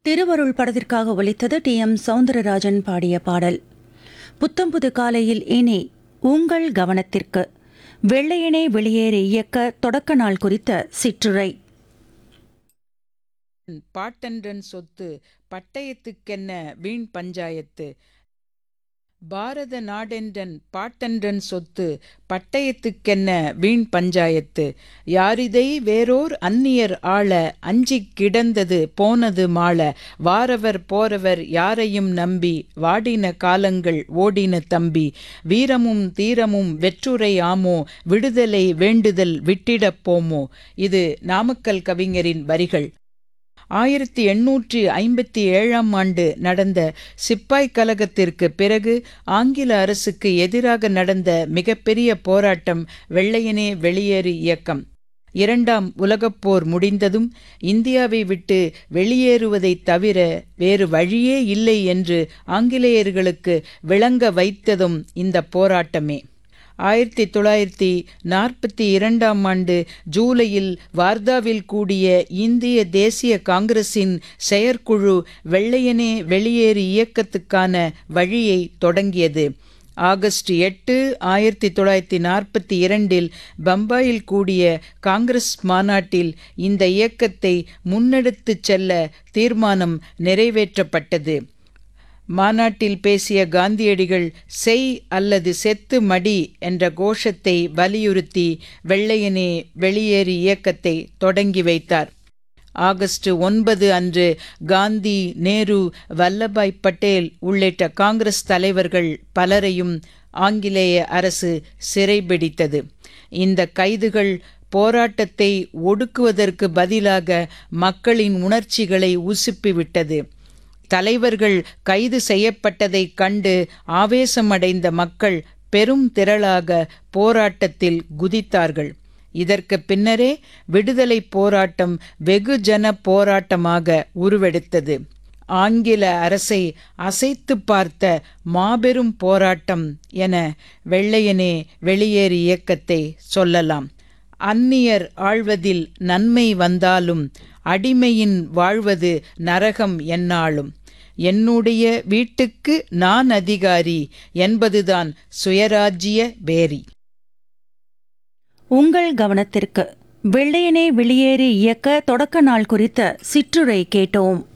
திருவருள் படத்திற்காக ஒலித்தது டி எம் சவுந்தரராஜன் பாடிய பாடல் புத்தம்புது காலையில் இனி உங்கள் கவனத்திற்கு வெள்ளையனே வெளியேறி இயக்க தொடக்க நாள் குறித்த சிற்றுரை பாட்டன்றன் சொத்து பட்டயத்துக்கென்ன வீண் பஞ்சாயத்து பாரத நாடென்றன் பாட்டன்றன் சொத்து பட்டயத்துக்கென்ன வீண் பஞ்சாயத்து யாரிதை வேறோர் அந்நியர் ஆள அஞ்சிக் கிடந்தது போனது மாள வாரவர் போறவர் யாரையும் நம்பி வாடின காலங்கள் ஓடின தம்பி வீரமும் தீரமும் வெற்றுரை ஆமோ விடுதலை வேண்டுதல் விட்டிடப் போமோ இது நாமக்கல் கவிஞரின் வரிகள் ஆயிரத்தி எண்ணூற்றி ஐம்பத்தி ஏழாம் ஆண்டு நடந்த சிப்பாய் கலகத்திற்கு பிறகு ஆங்கில அரசுக்கு எதிராக நடந்த மிகப்பெரிய போராட்டம் வெள்ளையனே வெளியேறு இயக்கம் இரண்டாம் உலகப் போர் முடிந்ததும் இந்தியாவை விட்டு வெளியேறுவதைத் தவிர வேறு வழியே இல்லை என்று ஆங்கிலேயர்களுக்கு விளங்க வைத்ததும் இந்த போராட்டமே ஆயிரத்தி தொள்ளாயிரத்தி நாற்பத்தி இரண்டாம் ஆண்டு ஜூலையில் வார்தாவில் கூடிய இந்திய தேசிய காங்கிரசின் செயற்குழு வெள்ளையனே வெளியேறு இயக்கத்துக்கான வழியை தொடங்கியது ஆகஸ்ட் எட்டு ஆயிரத்தி தொள்ளாயிரத்தி நாற்பத்தி இரண்டில் பம்பாயில் கூடிய காங்கிரஸ் மாநாட்டில் இந்த இயக்கத்தை முன்னெடுத்துச் செல்ல தீர்மானம் நிறைவேற்றப்பட்டது மாநாட்டில் பேசிய காந்தியடிகள் செய் அல்லது செத்து மடி என்ற கோஷத்தை வலியுறுத்தி வெள்ளையனே வெளியேறு இயக்கத்தை தொடங்கி வைத்தார் ஆகஸ்ட் ஒன்பது அன்று காந்தி நேரு வல்லபாய் பட்டேல் உள்ளிட்ட காங்கிரஸ் தலைவர்கள் பலரையும் ஆங்கிலேய அரசு சிறைபிடித்தது இந்த கைதுகள் போராட்டத்தை ஒடுக்குவதற்கு பதிலாக மக்களின் உணர்ச்சிகளை உசுப்பிவிட்டது தலைவர்கள் கைது செய்யப்பட்டதைக் கண்டு ஆவேசமடைந்த மக்கள் பெரும் திரளாக போராட்டத்தில் குதித்தார்கள் இதற்கு பின்னரே விடுதலை போராட்டம் வெகுஜன போராட்டமாக உருவெடுத்தது ஆங்கில அரசை அசைத்து பார்த்த மாபெரும் போராட்டம் என வெள்ளையனே வெளியேறு இயக்கத்தை சொல்லலாம் அந்நியர் ஆழ்வதில் நன்மை வந்தாலும் அடிமையின் வாழ்வது நரகம் என்னாலும் என்னுடைய வீட்டுக்கு நான் அதிகாரி என்பதுதான் சுயராஜ்ய பேரி உங்கள் கவனத்திற்கு வெள்ளையனே வெளியேறி இயக்க தொடக்க நாள் குறித்த சிற்றுரை கேட்டோம்